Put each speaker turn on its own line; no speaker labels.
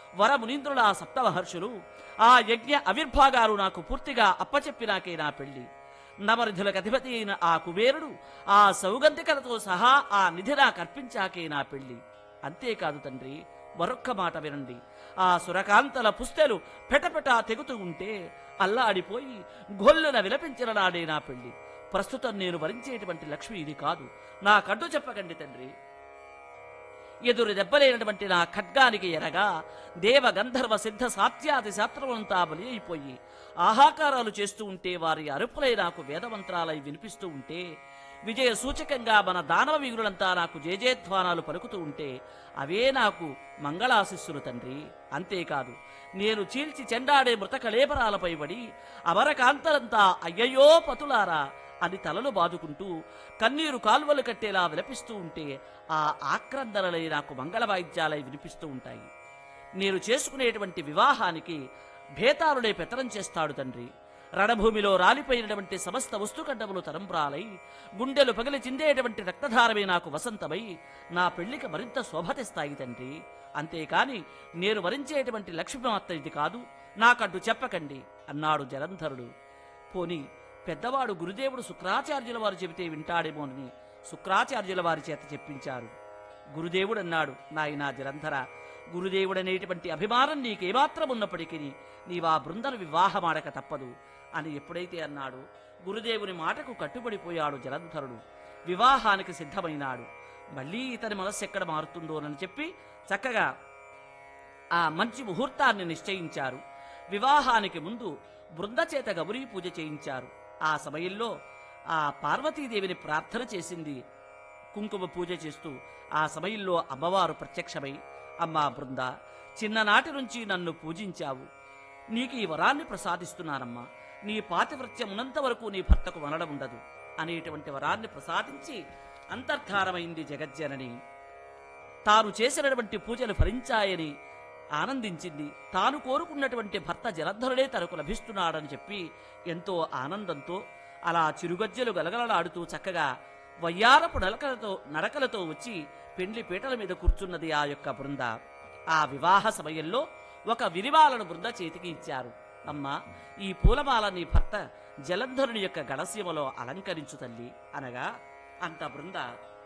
వరమునీంద్రుల ఆ సప్తమహర్షులు ఆ యజ్ఞ అవిర్భాగాలు నాకు పూర్తిగా అప్పచెప్పినాకే నా పెళ్లి నవనిధులకు అధిపతి అయిన ఆ కుబేరుడు ఆ సౌగంధికలతో సహా ఆ నిధి నాకు అర్పించాకే నా పెళ్లి అంతేకాదు తండ్రి మరొక్క మాట వినండి ఆ సురకాంతల పుస్తెలు పెటపెటా తెగుతూ ఉంటే అల్లాడిపోయి గొల్లున విలపించిన నాడే నా పెళ్లి ప్రస్తుతం నేను వరించేటువంటి లక్ష్మి ఇది కాదు నా కడ్డు చెప్పకండి తండ్రి ఎదురు దెబ్బలేనటువంటి నా ఖడ్గానికి ఎరగా దేవ గంధర్వ సిద్ధ సాత్యాది శాస్త్రమంతా బలి అయిపోయి ఆహాకారాలు చేస్తూ ఉంటే వారి అరుపులై నాకు వేదమంత్రాలై వినిపిస్తూ ఉంటే విజయ సూచకంగా మన దానవ వీరులంతా నాకు జేజేధ్వానాలు పలుకుతూ ఉంటే అవే నాకు మంగళాశిస్సులు తండ్రి అంతేకాదు నేను చీల్చి చెండాడే మృతకళేబరాలపై పడి అమరకాంతలంతా అయ్యయ్యో పతులారా అని తలలు బాదుకుంటూ కన్నీరు కాల్వలు కట్టేలా విలపిస్తూ ఉంటే ఆ ఆక్రందనలై నాకు మంగళ వాయిద్యాలై వినిపిస్తూ ఉంటాయి నేను చేసుకునేటువంటి వివాహానికి భేతారుడే పెత్తనం చేస్తాడు తండ్రి రణభూమిలో రాలిపోయినటువంటి సమస్త వస్తుకడ్డములు తరంబ్రాలై గుండెలు పగిలి చిందేటువంటి రక్తధారమే నాకు వసంతమై నా పెళ్లికి మరింత శోభ తెస్తాయి తండ్రి అంతేకాని నేను వరించేటువంటి లక్ష్మీమాత్ర ఇది కాదు నాకడ్డు చెప్పకండి అన్నాడు జలంధరుడు పోని పెద్దవాడు గురుదేవుడు శుక్రాచార్యుల వారు చెబితే వింటాడేమోనని శుక్రాచార్యుల వారి చేత చెప్పించారు గురుదేవుడు అన్నాడు నాయనా జలంధర గురుదేవుడనేటువంటి అభిమానం నీకేమాత్రం ఉన్నప్పటికీ నీవా బృందను వివాహమాడక తప్పదు అని ఎప్పుడైతే అన్నాడు గురుదేవుని మాటకు కట్టుబడిపోయాడు జలంధరుడు వివాహానికి సిద్ధమైనాడు మళ్ళీ ఇతని మనస్సు ఎక్కడ మారుతుందోనని చెప్పి చక్కగా ఆ మంచి ముహూర్తాన్ని నిశ్చయించారు వివాహానికి ముందు బృందచేత గౌరీ పూజ చేయించారు ఆ సమయంలో ఆ పార్వతీదేవిని ప్రార్థన చేసింది కుంకుమ పూజ చేస్తూ ఆ సమయంలో అమ్మవారు ప్రత్యక్షమై అమ్మా బృంద చిన్ననాటి నుంచి నన్ను పూజించావు నీకు ఈ వరాన్ని ప్రసాదిస్తున్నానమ్మా నీ పాతివృత్యం ఉన్నంత వరకు నీ భర్తకు వనడం ఉండదు అనేటువంటి వరాన్ని ప్రసాదించి అంతర్ధానమైంది జగజ్జనని తాను చేసినటువంటి పూజలు ఫలించాయని ఆనందించింది తాను కోరుకున్నటువంటి భర్త జలధరుడే తనకు లభిస్తున్నాడని చెప్పి ఎంతో ఆనందంతో అలా చిరుగజ్జలు గలగలలాడుతూ చక్కగా వయ్యారపు నలకలతో నడకలతో వచ్చి పెండ్లి పీటల మీద కూర్చున్నది ఆ యొక్క బృంద ఆ వివాహ సమయంలో ఒక విరివాలను బృంద చేతికి ఇచ్చారు అమ్మా ఈ పూలమాల నీ భర్త జలంధరుని యొక్క గడసీమలో అలంకరించు తల్లి అనగా అంత బృంద